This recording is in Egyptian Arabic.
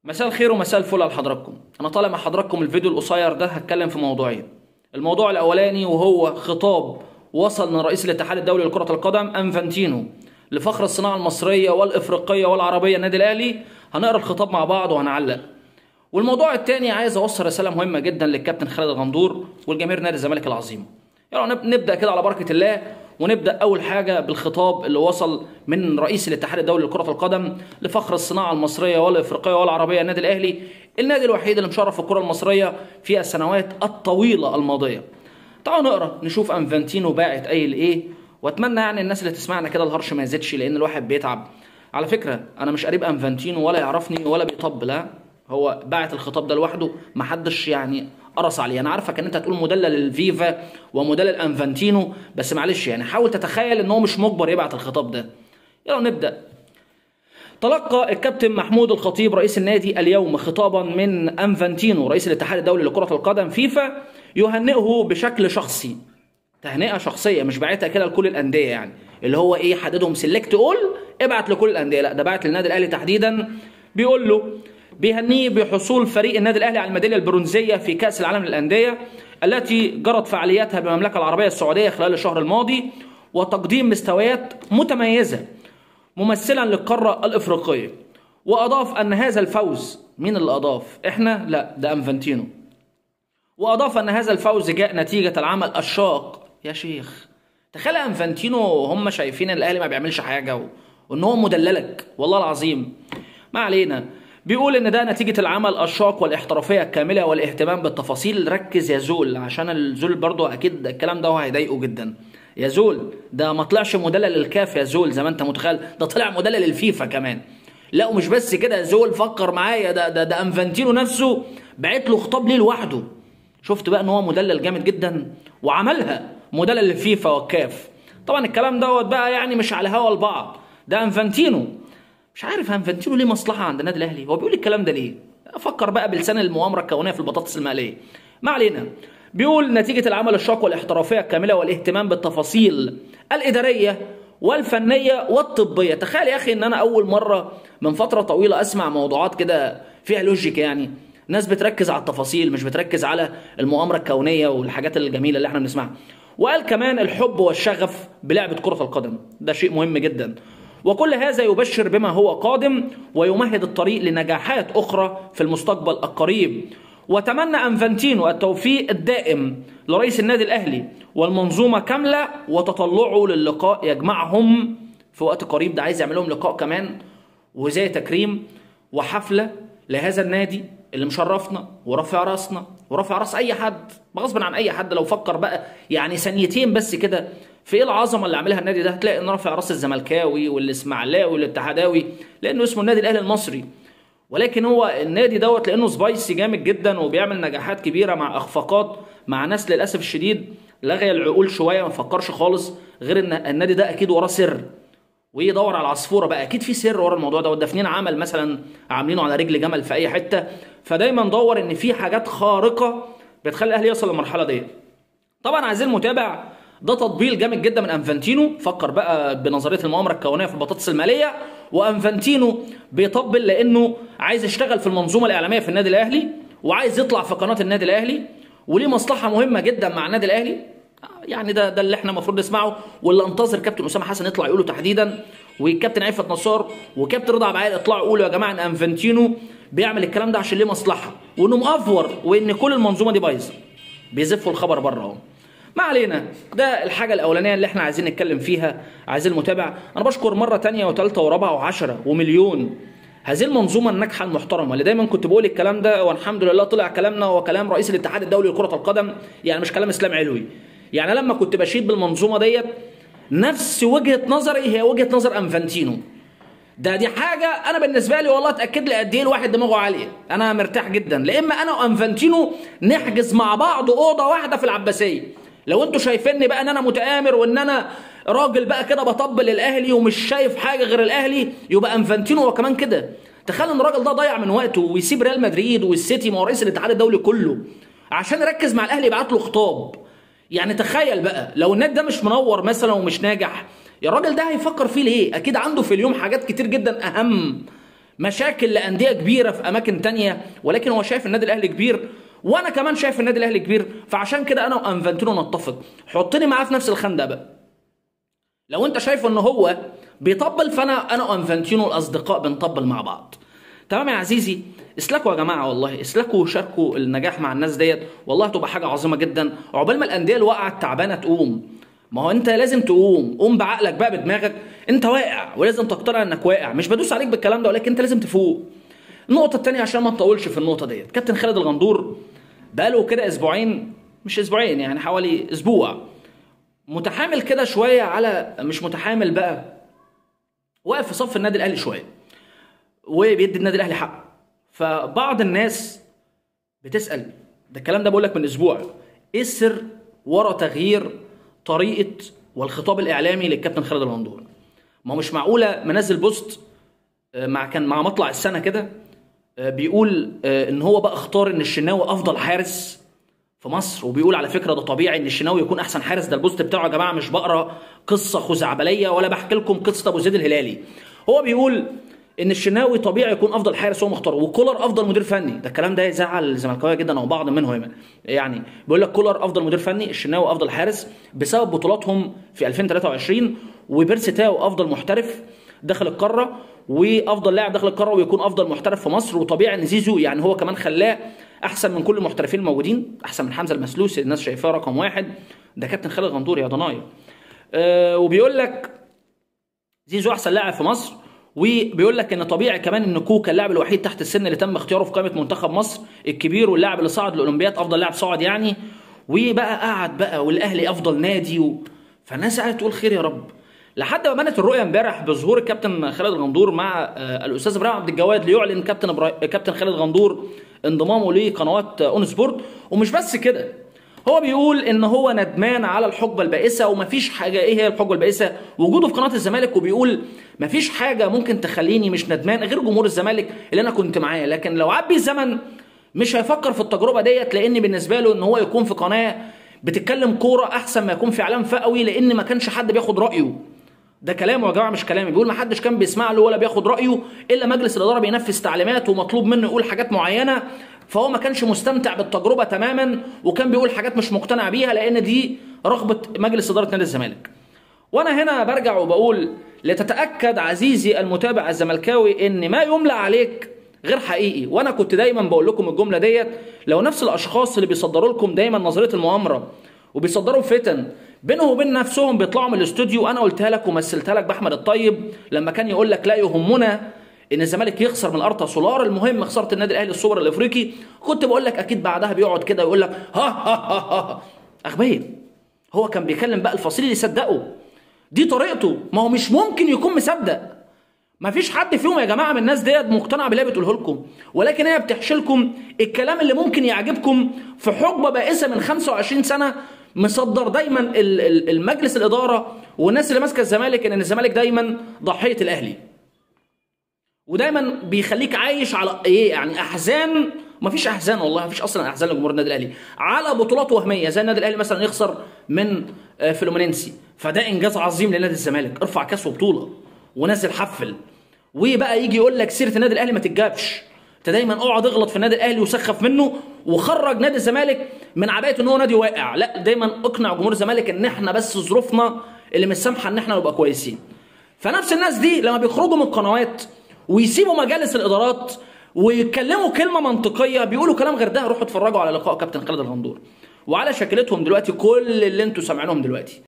مساء الخير ومساء الفل على حضراتكم انا طالع مع حضراتكم الفيديو القصير ده هتكلم في موضوعين الموضوع الاولاني وهو خطاب وصل من رئيس الاتحاد الدولي لكرة القدم انفانتينو لفخر الصناعة المصرية والافريقية والعربية النادي الاهلي هنقرا الخطاب مع بعض وهنعلق والموضوع الثاني عايز اوصل رسالة مهمة جدا للكابتن خالد الغندور والجماهير نادي الزمالك العظيم يلا نب- نبدا كده على بركة الله ونبدا اول حاجه بالخطاب اللي وصل من رئيس الاتحاد الدولي لكره القدم لفخر الصناعه المصريه والافريقيه والعربيه النادي الاهلي النادي الوحيد اللي مشرف الكره المصريه في السنوات الطويله الماضيه تعالوا نقرا نشوف انفانتينو باعت قايل ايه واتمنى يعني الناس اللي تسمعنا كده الهرش ما يزيدش لان الواحد بيتعب على فكره انا مش قريب انفانتينو ولا يعرفني ولا بيطبل ها هو باعت الخطاب ده لوحده محدش يعني قرص عليه انا عارفك ان انت هتقول مدلل للفيفا ومدلل انفانتينو بس معلش يعني حاول تتخيل ان هو مش مجبر يبعت الخطاب ده يلا نبدا تلقى الكابتن محمود الخطيب رئيس النادي اليوم خطابا من انفانتينو رئيس الاتحاد الدولي لكرة القدم فيفا يهنئه بشكل شخصي تهنئة شخصية مش باعتها كده لكل الأندية يعني اللي هو إيه حددهم سيلكت أول ابعت لكل الأندية لا ده بعت للنادي الأهلي تحديدا بيقول له بيهنيه بحصول فريق النادي الأهلي على الميدالية البرونزية في كأس العالم للأندية التي جرت فعالياتها بالمملكة العربية السعودية خلال الشهر الماضي وتقديم مستويات متميزة ممثلا للقارة الإفريقية وأضاف أن هذا الفوز مين اللي أضاف؟ إحنا؟ لا ده أنفانتينو وأضاف أن هذا الفوز جاء نتيجة العمل الشاق يا شيخ تخيل أنفانتينو هم شايفين إن الأهلي ما بيعملش حاجة و... وإن هو مدللك والله العظيم ما علينا بيقول إن ده نتيجة العمل الشاق والاحترافية الكاملة والاهتمام بالتفاصيل ركز يا زول عشان الزول برضه أكيد الكلام ده هو هيضايقه جدا يا زول ده ما طلعش مدلل للكاف يا زول زي ما انت متخيل ده طلع مدلل للفيفا كمان لا ومش بس كده يا زول فكر معايا ده ده ده انفانتينو نفسه بعت له خطاب ليه لوحده شفت بقى ان هو مدلل جامد جدا وعملها مدلل للفيفا والكاف طبعا الكلام دوت بقى يعني مش على هوا البعض ده انفانتينو مش عارف انفانتينو ليه مصلحه عند النادي الاهلي هو بيقول الكلام ده ليه افكر بقى بلسان المؤامره الكونيه في البطاطس المقليه ما علينا بيقول نتيجة العمل الشاق والاحترافية الكاملة والاهتمام بالتفاصيل الإدارية والفنية والطبية تخيل يا أخي إن أنا أول مرة من فترة طويلة أسمع موضوعات كده فيها لوجيك يعني ناس بتركز على التفاصيل مش بتركز على المؤامرة الكونية والحاجات الجميلة اللي احنا بنسمعها وقال كمان الحب والشغف بلعبة كرة القدم ده شيء مهم جدا وكل هذا يبشر بما هو قادم ويمهد الطريق لنجاحات أخرى في المستقبل القريب وتمنى أنفانتينو التوفيق الدائم لرئيس النادي الأهلي والمنظومة كاملة وتطلعه للقاء يجمعهم في وقت قريب ده عايز يعمل لهم لقاء كمان وزي تكريم وحفلة لهذا النادي اللي مشرفنا ورافع راسنا ورافع راس أي حد غصبا عن أي حد لو فكر بقى يعني ثانيتين بس كده في ايه العظمه اللي عاملها النادي ده هتلاقي ان رافع راس الزملكاوي والاسماعيلاوي والاتحاداوي لانه اسمه النادي الاهلي المصري ولكن هو النادي دوت لانه سبايسي جامد جدا وبيعمل نجاحات كبيره مع اخفاقات مع ناس للاسف الشديد لغي العقول شويه ما فكرش خالص غير ان النادي ده اكيد وراه سر ويدور على العصفوره بقى اكيد في سر ورا الموضوع ده والدافنين عمل مثلا عاملينه على رجل جمل في اي حته فدايما دور ان في حاجات خارقه بتخلي الاهلي يوصل للمرحله ديت طبعا عايزين المتابع ده تطبيل جامد جدا من انفانتينو فكر بقى بنظريه المؤامره الكونيه في البطاطس الماليه وانفانتينو بيطبل لانه عايز يشتغل في المنظومه الاعلاميه في النادي الاهلي وعايز يطلع في قناه النادي الاهلي وليه مصلحه مهمه جدا مع النادي الاهلي يعني ده ده اللي احنا المفروض نسمعه واللي انتظر كابتن اسامه حسن يطلع يقوله تحديدا والكابتن عفت نصار وكابتن رضا عبد يطلعوا يقولوا يا جماعه ان انفانتينو بيعمل الكلام ده عشان ليه مصلحه وانه مأفور وان كل المنظومه دي بايظه بيزفوا الخبر بره اهو ما علينا ده الحاجة الأولانية اللي احنا عايزين نتكلم فيها عايزين المتابع أنا بشكر مرة تانية وتالتة ورابعة وعشرة ومليون هذه المنظومة الناجحة المحترمة اللي دايما كنت بقول الكلام ده والحمد لله طلع كلامنا هو كلام رئيس الاتحاد الدولي لكرة القدم يعني مش كلام إسلام علوي يعني لما كنت بشيد بالمنظومة ديت نفس وجهة نظري هي وجهة نظر أنفانتينو ده دي حاجة أنا بالنسبة لي والله تأكد لي قد إيه الواحد دماغه عالية أنا مرتاح جدا لا إما أنا وأنفانتينو نحجز مع بعض أوضة واحدة في العباسية لو انتوا شايفيني بقى ان انا متآمر وان انا راجل بقى كده بطبل الاهلي ومش شايف حاجه غير الاهلي يبقى انفانتينو هو كمان كده تخيل ان الراجل ده ضيع من وقته ويسيب ريال مدريد والسيتي ما هو رئيس الاتحاد الدولي كله عشان يركز مع الاهلي يبعت له خطاب يعني تخيل بقى لو النادي ده مش منور مثلا ومش ناجح يا الراجل ده هيفكر فيه ليه اكيد عنده في اليوم حاجات كتير جدا اهم مشاكل لانديه كبيره في اماكن تانية ولكن هو شايف النادي الاهلي كبير وانا كمان شايف النادي الاهلي كبير فعشان كده انا وانفانتينو نتفق حطني معاه في نفس الخندق بقى لو انت شايف ان هو بيطبل فانا انا وانفانتينو الاصدقاء بنطبل مع بعض تمام يا عزيزي اسلكوا يا جماعه والله اسلكوا وشاركوا النجاح مع الناس ديت والله هتبقى حاجه عظيمه جدا عقبال ما الانديه اللي وقعت تعبانه تقوم ما هو انت لازم تقوم قوم بعقلك بقى بدماغك انت واقع ولازم تقتنع انك واقع مش بدوس عليك بالكلام ده ولكن انت لازم تفوق النقطه الثانيه عشان ما نطولش في النقطه ديت كابتن خالد الغندور بقاله كده اسبوعين مش اسبوعين يعني حوالي اسبوع متحامل كده شويه على مش متحامل بقى واقف في صف النادي الاهلي شويه وبيدي النادي الاهلي حقه فبعض الناس بتسال ده الكلام ده بقول لك من اسبوع ايه السر ورا تغيير طريقه والخطاب الاعلامي للكابتن خالد الغندور ما هو مش معقوله منزل بوست آه، مع كان مع مطلع السنه كده آه، بيقول آه، ان هو بقى اختار ان الشناوي افضل حارس في مصر وبيقول على فكره ده طبيعي ان الشناوي يكون احسن حارس ده البوست بتاعه يا جماعه مش بقرا قصه خزعبليه ولا بحكي لكم قصه ابو زيد الهلالي هو بيقول ان الشناوي طبيعي يكون افضل حارس هو مختاره وكولر افضل مدير فني ده الكلام ده يزعل الزملكاويه جدا او بعض منهم يعني بيقول لك كولر افضل مدير فني الشناوي افضل حارس بسبب بطولاتهم في 2023 وبيرسي تاو افضل محترف داخل القاره وافضل لاعب داخل القاره ويكون افضل محترف في مصر وطبيعي ان زيزو يعني هو كمان خلاه احسن من كل المحترفين الموجودين احسن من حمزه المسلوسي الناس شايفاه رقم واحد ده كابتن خالد غندور يا ضنايا أه وبيقول لك زيزو احسن لاعب في مصر وبيقول لك ان طبيعي كمان ان كوكا اللاعب الوحيد تحت السن اللي تم اختياره في قائمه منتخب مصر الكبير واللاعب اللي صعد الاولمبياد افضل لاعب صعد يعني وبقى قعد بقى والاهلي افضل نادي و... فالناس قاعده تقول خير يا رب لحد ما بنت الرؤيه امبارح بظهور الكابتن خالد غندور مع آه، الاستاذ ابراهيم عبد الجواد ليعلن كابتن إبرا... كابتن خالد غندور انضمامه لقنوات اون سبورت ومش بس كده هو بيقول ان هو ندمان على الحقبه البائسه ومفيش حاجه ايه هي الحقبه البائسه وجوده في قناه الزمالك وبيقول مفيش حاجه ممكن تخليني مش ندمان غير جمهور الزمالك اللي انا كنت معاه لكن لو عبي الزمن مش هيفكر في التجربه ديت لان بالنسبه له ان هو يكون في قناه بتتكلم كوره احسن ما يكون في اعلام فئوي لان ما كانش حد بياخد رايه ده كلامه يا جماعه مش كلامي بيقول ما حدش كان بيسمع له ولا بياخد رايه الا مجلس الاداره بينفذ تعليمات ومطلوب منه يقول حاجات معينه فهو ما كانش مستمتع بالتجربه تماما وكان بيقول حاجات مش مقتنع بيها لان دي رغبه مجلس اداره نادي الزمالك وانا هنا برجع وبقول لتتاكد عزيزي المتابع الزملكاوي ان ما يملى عليك غير حقيقي وانا كنت دايما بقول لكم الجمله ديت لو نفس الاشخاص اللي بيصدروا لكم دايما نظريه المؤامره وبيصدروا فتن بينهم وبين نفسهم بيطلعوا من الاستوديو انا قلتها لك ومثلتها لك باحمد الطيب لما كان يقول لك لا يهمنا ان الزمالك يخسر من ارتا سولار المهم خساره النادي الاهلي السوبر الافريقي كنت بقول لك اكيد بعدها بيقعد كده ويقول لك ها ها ها ها اغبياء هو كان بيكلم بقى الفصيل اللي يصدقه دي طريقته ما هو مش ممكن يكون مصدق ما فيش حد فيهم يا جماعه من الناس ديت مقتنع باللي هي بتقوله لكم ولكن هي بتحشي لكم الكلام اللي ممكن يعجبكم في حقبه بائسه من 25 سنه مصدر دايما ال- ال- المجلس الاداره والناس اللي ماسكه الزمالك ان الزمالك دايما ضحيه الاهلي ودايما بيخليك عايش على ايه يعني احزان مفيش احزان والله مفيش اصلا احزان لجمهور النادي الاهلي على بطولات وهميه زي النادي الاهلي مثلا يخسر من آه، فلومينينسي فده انجاز عظيم لنادي الزمالك ارفع كاس وبطوله ونازل حفل وبقى يجي يقول لك سيره النادي الاهلي ما تتجابش انت دايما اقعد اغلط في النادي الاهلي وسخف منه وخرج نادي الزمالك من عبايه ان هو نادي واقع لا دايما اقنع جمهور الزمالك ان احنا بس ظروفنا اللي مش سامحه ان احنا نبقى كويسين فنفس الناس دي لما بيخرجوا من القنوات ويسيبوا مجالس الادارات ويتكلموا كلمه منطقيه بيقولوا كلام غير ده روحوا اتفرجوا على لقاء كابتن خالد الغندور وعلى شكلتهم دلوقتي كل اللي انتوا سامعينهم دلوقتي